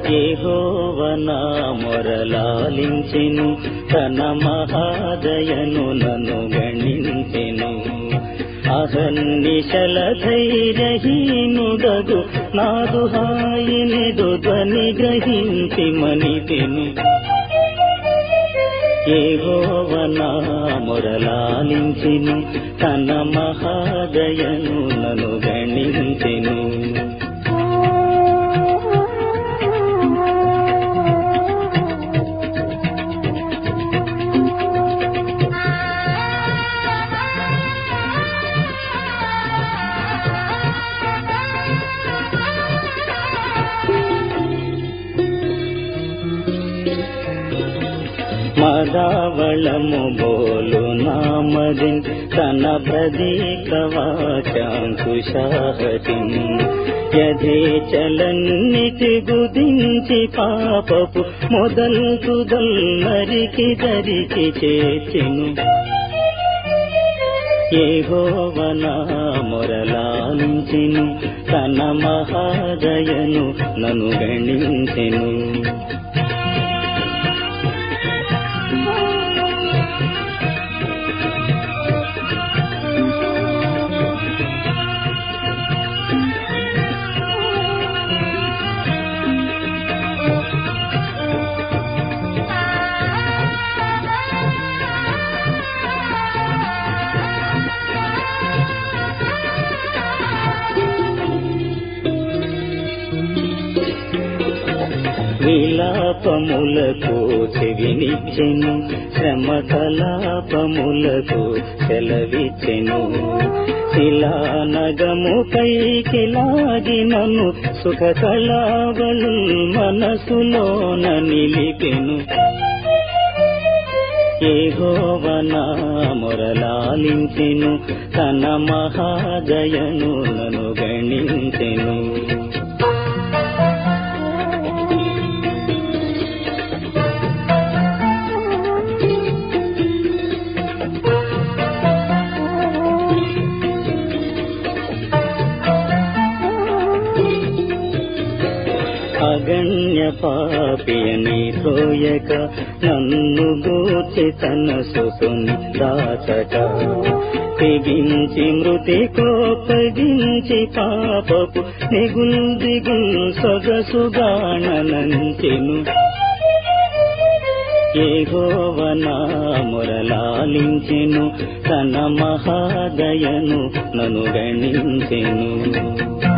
ఏహోవనా మొరలాలించెను తన మహాదయను నన్ను గణించెను అహర్నిశల ధైర్యహీనుడగు నాదు హాయినిడు ధ్వని గ్రహించి మనిపెను ఏహోవనా మొరలాలించెను తన మహాదయను నన్ను గణించెను మదావళము బోలు నామదిన్ తన ప్రదీకవాచాంకుశాహతిం యథేచలన్నిటి గుదించి పాపపు మొదల్ తుదల్ నరికి దరికి చేచెను ఏహోవనా మొరలాంచెను తన మహాదయను నన్ను గణించెను విలాపములకు చెవినిచ్చెను శ్రమ కలాపములకు సెలవిచ్చెను శిలానగము పైకి లాగినను సుఖ కళావలు మనసులోన నిలిపెను ఏహోవనా మొరలాలించెను తన మహాదయను నను గణించెను అగణ్య పాపియని సోయక నన్ను గూర్చి తన సుసుని దాచక తెగించి మృతి కోపగించి పాపపు నిగుల్ దిగుల్ సొగసుగాణనంచెను ఏహోవనా మురలాలించెను తన మహాదయను నను గణించెను